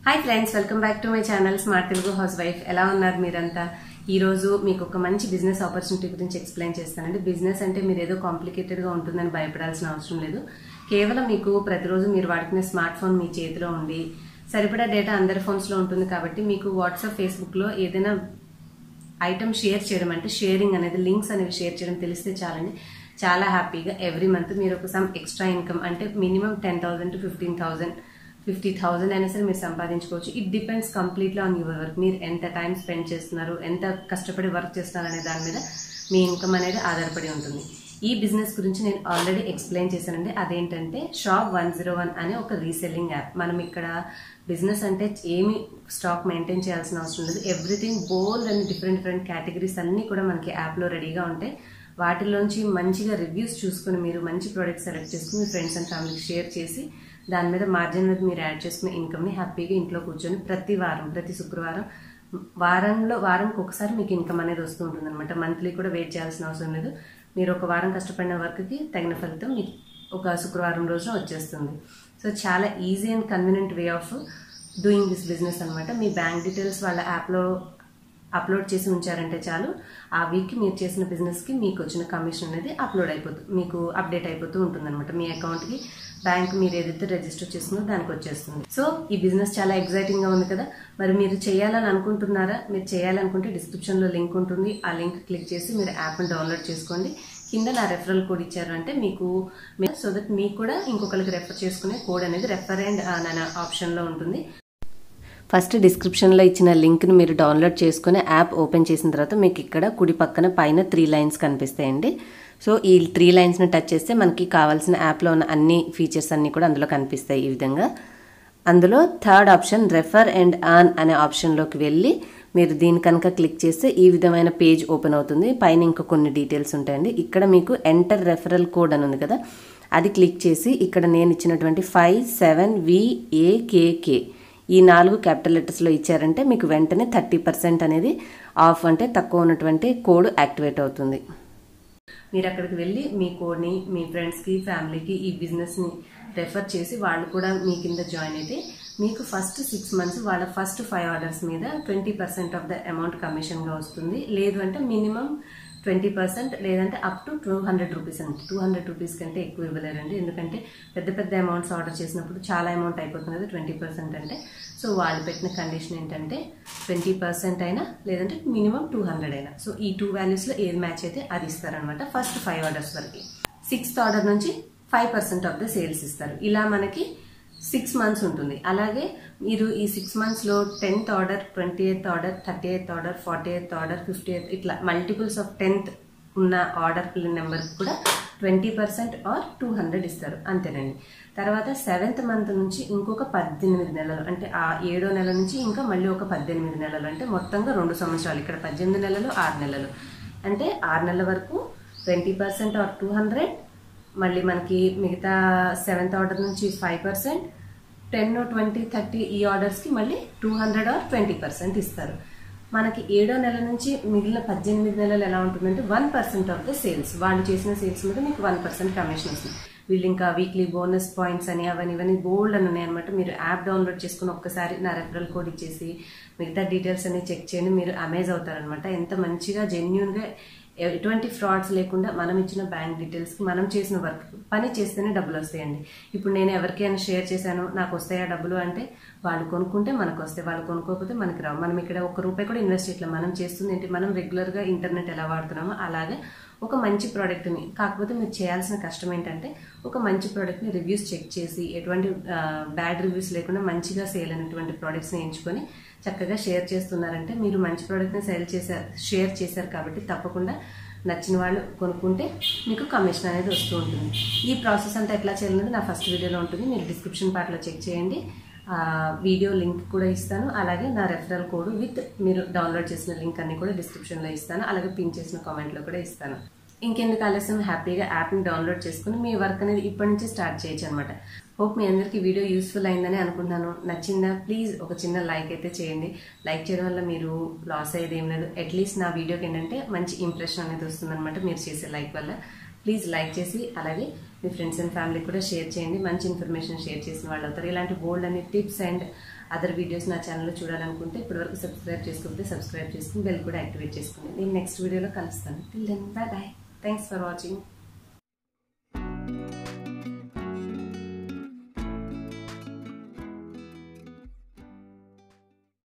hi friends welcome back to my channel smart Telugu housewife ఎలా ఉన్నారు మీరంతా ఈ రోజు మీకు ఒక మంచి బిజినెస్ ఆపర్చునిటీ గురించి ఎక్స్ప్లెయిన్ చేస్తానండి బిజినెస్ అంటే మీరు ఏదో కాంప్లికేటెడ్ గా ఉంటుందని భయపడాల్సిన అవసరం లేదు కేవలం మీకు ప్రతిరోజు మీరు వాడుకునే స్మార్ట్ ఫోన్ మీ చేతిలో ఉండి సరిపడా డేటా అందరి ఫోన్స్ లో ఉంటుంది కాబట్టి మీకు వాట్సాప్ ఫేస్బుక్ లో ఏదైనా ఐటమ్ షేర్ చేయడం అంటే షేరింగ్ అనేది లింక్స్ అనేవి షేర్ చేయడం తెలిస్తే చాలండి చాలా హ్యాపీగా ఎవ్రీ మంత్ మీరు ఒక సమ్ ఎక్స్ట్రా ఇన్కమ్ అంటే minimum ten thousand to fifteen thousand fifty thousand అయినా సరే మీరు సంపాదించుకోవచ్చు it depends completely on your work మీరు ఎంత టైం స్పెండ్ చేస్తున్నారు ఎంత కష్టపడి వర్క్ చేస్తున్నారు అనే దాని మీద మీ ఇన్కమ్ అనేది ఆధారపడి ఉంటుంది ఈ బిజినెస్ గురించి నేను ఆల్రెడీ ఎక్స్ప్లెయిన్ చేశానండి అదేంటంటే షాప్ వన్ జీరో వన్ అనే ఒక రీసెల్లింగ్ యాప్ మనం ఇక్కడ బిజినెస్ అంటే ఏమి స్టాక్ మెయింటైన్ చేయాల్సిన అవసరం లేదు everything bold and different different categories అన్నీ కూడా మనకి యాప్లో రెడీగా ఉంటాయి వాటిలోంచి మంచిగా రివ్యూస్ చూసుకుని మీరు మంచి ప్రోడక్ట్ సెలెక్ట్ చేసుకుని మీ ఫ్రెండ్స్ అండ్ ఫ్యామిలీకి షేర్ చేసి దాని మీద మార్జిన్ మీద మీరు యాడ్ చేసుకున్న ఇన్కమ్ని హ్యాపీగా ఇంట్లో కూర్చొని ప్రతి వారం ప్రతి శుక్రవారం వారంలో వారంకి ఒకసారి మీకు ఇన్కమ్ అనేది వస్తూ ఉంటుంది అనమాట మంత్లీ కూడా వెయిట్ చేయాల్సిన అవసరం లేదు మీరు ఒక వారం కష్టపడిన వర్క్కి తగిన ఫలితం మీకు ఒక శుక్రవారం రోజున వచ్చేస్తుంది సో చాలా easy and convenient way of doing this business అనమాట మీ బ్యాంక్ డీటెయిల్స్ వాళ్ళ యాప్లో అప్లోడ్ చేసి ఉంచారంటే చాలు ఆ వీక్ మీరు చేసిన బిజినెస్కి మీకు వచ్చిన కమిషన్ అనేది అప్లోడ్ అయిపోతుంది మీకు అప్డేట్ అయిపోతూ ఉంటుంది అనమాట మీ అకౌంట్కి బ్యాంక్ మీరు ఏదైతే రిజిస్టర్ చేసుకున్నారో దానికి వచ్చేస్తుంది సో ఈ బిజినెస్ చాలా ఎగ్జైటింగ్ గా ఉంది కదా మరి మీరు చేయాలని అనుకుంటున్నారా మీరు చేయాలనుకుంటే డిస్క్రిప్షన్ లో లింక్ ఉంటుంది ఆ లింక్ క్లిక్ చేసి మీరు యాప్ డౌన్లోడ్ చేసుకోండి కింద నా రెఫరల్ కోడ్ ఇచ్చారు అంటే మీకు సో దట్ మీకు కూడా ఇంకొకరికి రెఫర్ చేసుకునే కోడ్ అనేది రెఫర్ అండ్ అనే ఆప్షన్ లో ఉంటుంది ఫస్ట్ డిస్క్రిప్షన్లో ఇచ్చిన లింక్ని మీరు డౌన్లోడ్ చేసుకుని యాప్ ఓపెన్ చేసిన తర్వాత మీకు ఇక్కడ కుడి పక్కన పైన త్రీ లైన్స్ కనిపిస్తాయండి సో ఈ త్రీ లైన్స్ని టచ్ చేస్తే మనకి కావాల్సిన యాప్లో ఉన్న అన్ని ఫీచర్స్ అన్నీ కూడా అందులో కనిపిస్తాయి ఈ విధంగా అందులో third option refer and earn అనే ఆప్షన్లోకి వెళ్ళి మీరు దీని కనుక క్లిక్ చేస్తే ఈ విధమైన పేజ్ ఓపెన్ అవుతుంది పైన ఇంకా కొన్ని డీటెయిల్స్ ఉంటాయండి ఇక్కడ మీకు ఎంటర్ రెఫరల్ కోడ్ అని ఉంది కదా అది క్లిక్ చేసి ఇక్కడ నేను ఇచ్చినటువంటి ఫైవ్ సెవెన్ విఏకేకే ఈ నాలుగు క్యాపిటల్ లెటర్స్లో ఇచ్చారంటే మీకు వెంటనే థర్టీ పర్సెంట్ అనేది ఆఫ్ అంటే తక్కువ ఉన్నటువంటి కోడ్ యాక్టివేట్ అవుతుంది మీరు అక్కడికి వెళ్ళి మీ కోడ్ని మీ ఫ్రెండ్స్కి ఫ్యామిలీకి ఈ బిజినెస్ని రెఫర్ చేసి వాళ్ళు కూడా మీ కింద జాయిన్ అయితే మీకు ఫస్ట్ సిక్స్ మంత్స్ వాళ్ళ ఫస్ట్ ఫైవ్ ఆర్డర్స్ మీద twenty percent of the amount కమిషన్గా వస్తుంది లేదు అంటే మినిమం ట్వంటీ పర్సెంట్ లేదంటే up to two hundred rupees అంటే టూ హండ్రెడ్ రూపీస్ కంటే ఎక్కువ ఇవ్వలేరండి ఎందుకంటే పెద్ద పెద్ద అమౌంట్స్ ఆర్డర్ చేసినప్పుడు చాలా అమౌంట్ అయిపోతుంది కదా ట్వంటీ పర్సెంట్ అంటే సో వాళ్ళు పెట్టిన కండిషన్ ఏంటంటే ట్వంటీ పర్సెంట్ అయినా లేదంటే మినిమం టూ హండ్రెడ్ అయినా సో ఈ టూ వాల్యూస్లో ఏది మ్యాచ్ అయితే అది ఇస్తారనమాట ఫస్ట్ ఫైవ్ ఆర్డర్స్ వరకు సిక్స్త్ ఆర్డర్ నుంచి five percent of the sales ఇస్తారు ఇలా మనకి సిక్స్ మంత్స్ ఉంటుంది అలాగే మీరు ఈ సిక్స్ మంత్స్లో tenth order twenty eighth order thirty eighth order forty eighth order fifty eighth ఇట్లా మల్టిపుల్స్ ఆఫ్ టెన్త్ ఉన్న ఆర్డర్ నెంబర్కి కూడా twenty percent or two hundred ఇస్తారు అంతేనండి తర్వాత సెవెంత్ మంత్ నుంచి ఇంకొక పద్దెనిమిది నెలలు అంటే ఆ ఏడో నెల నుంచి ఇంకా మళ్ళీ ఒక పద్దెనిమిది నెలలు అంటే మొత్తంగా రెండు సంవత్సరాలు ఇక్కడ పద్దెనిమిది నెలలు ఆరు నెలలు అంటే ఆరు నెలల వరకు twenty percent or two hundred మళ్ళీ మనకి మిగతా సెవెంత్ ఆర్డర్ నుంచి five percent ten twenty thirty ఈ ఆర్డర్స్కి మళ్ళీ two hundred or twenty percent ఇస్తారు మనకి ఏడో నెల నుంచి మిగిలిన పద్దెనిమిది నెలలు ఎలా ఉంటుందంటే one percent of the sales వాళ్ళు చేసిన సేల్స్ మీద మీకు వన్ పర్సెంట్ కమిషన్ వస్తుంది వీళ్ళు ఇంకా వీక్లీ బోనస్ పాయింట్స్ అని అవన్నీ ఇవన్నీ బోల్డ్ అని ఉన్నాయన్నమాట మీరు యాప్ డౌన్లోడ్ చేసుకుని ఒక్కసారి నా రెఫరల్ కోడ్ ఇచ్చేసి మిగతా డీటెయిల్స్ అన్ని చెక్ చేయండి మీరు అమేజ్ అవుతారనమాట ఎంత మంచిగా జెన్యున్గా ఎటువంటి ఫ్రాడ్స్ లేకుండా మనం ఇచ్చిన బ్యాంక్ డీటెయిల్స్కి మనం చేసిన వర్క్ పని చేస్తేనే డబ్బులు వస్తాయండి ఇప్పుడు నేను ఎవరికైనా షేర్ చేశాను నాకు వస్తాయా డబ్బులు అంటే వాళ్ళు కొనుక్కుంటే మనకు వస్తాయి వాళ్ళు కొనుక్కోకపోతే మనకి రావు మనం ఇక్కడ ఒక రూపాయి కూడా ఇన్వెస్ట్ చేయట్లేదు మనం చేస్తుంది ఏంటి మనం రెగ్యులర్గా ఇంటర్నెట్ ఎలా వాడుతున్నామో అలాగే ఒక మంచి ప్రోడక్ట్ని కాకపోతే మీరు చేయాల్సిన కష్టం ఏంటంటే ఒక మంచి ప్రోడక్ట్ని రివ్యూస్ చెక్ చేసి ఎటువంటి బ్యాడ్ రివ్యూస్ లేకుండా మంచిగా సేల్ అయినటువంటి ప్రోడక్ట్స్ని ఎంచుకొని చక్కగా షేర్ చేస్తున్నారంటే మీరు మంచి ప్రోడక్ట్ని సేల్ చేశారు షేర్ చేశారు కాబట్టి తప్పకుండా నచ్చిన వాళ్ళు కొనుక్కుంటే మీకు కమిషన్ అనేది వస్తూ ఉంటుంది ఈ ప్రాసెస్ అంతా ఎట్లా చేయాలనేది నా ఫస్ట్ వీడియోలో ఉంటుంది మీరు డిస్క్రిప్షన్ పార్ట్లో చెక్ చేయండి వీడియో లింక్ కూడా ఇస్తాను అలాగే నా రెఫరల్ కోడ్ విత్ మీరు డౌన్లోడ్ చేసిన లింక్ అన్ని కూడా డిస్క్రిప్షన్లో ఇస్తాను అలాగే పిన్ చేసిన కామెంట్లో కూడా ఇస్తాను ఇంకెందుకు ఆలస్యం హ్యాపీగా యాప్ని డౌన్లోడ్ చేసుకుని మీ వర్క్ అనేది ఇప్పటి నుంచి స్టార్ట్ చేయొచ్చు అనమాట హోప్ మీ అందరికీ వీడియో యూస్ఫుల్ అయిందని అనుకుంటున్నాను నచ్చిందా ప్లీజ్ ఒక చిన్న లైక్ అయితే చేయండి లైక్ చేయడం వల్ల మీరు లాస్ అయ్యేది ఏం లేదు అట్లీస్ట్ నా వీడియోకి ఏంటంటే మంచి ఇంప్రెషన్ అనేది వస్తుందన్నమాట మీరు చేసే లైక్ వల్ల ప్లీజ్ లైక్ చేసి అలాగే మీ ఫ్రెండ్స్ అండ్ ఫ్యామిలీ కూడా షేర్ చేయండి మంచి ఇన్ఫర్మేషన్ షేర్ చేసిన వాళ్ళు అవుతారు ఇలాంటి బోల్డ్ అనే టిప్స్ అండ్ అదర్ వీడియోస్ నా ఛానల్లో చూడాలనుకుంటే ఇప్పటివరకు సబ్స్క్రైబ్ చేసుకుంటే సబ్స్క్రైబ్ చేసుకుని బెల్ కూడా యాక్టివేట్ చేసుకోండి నేను నెక్స్ట్ వీడియోలో కలుస్తాను till then bye bye thanks for watching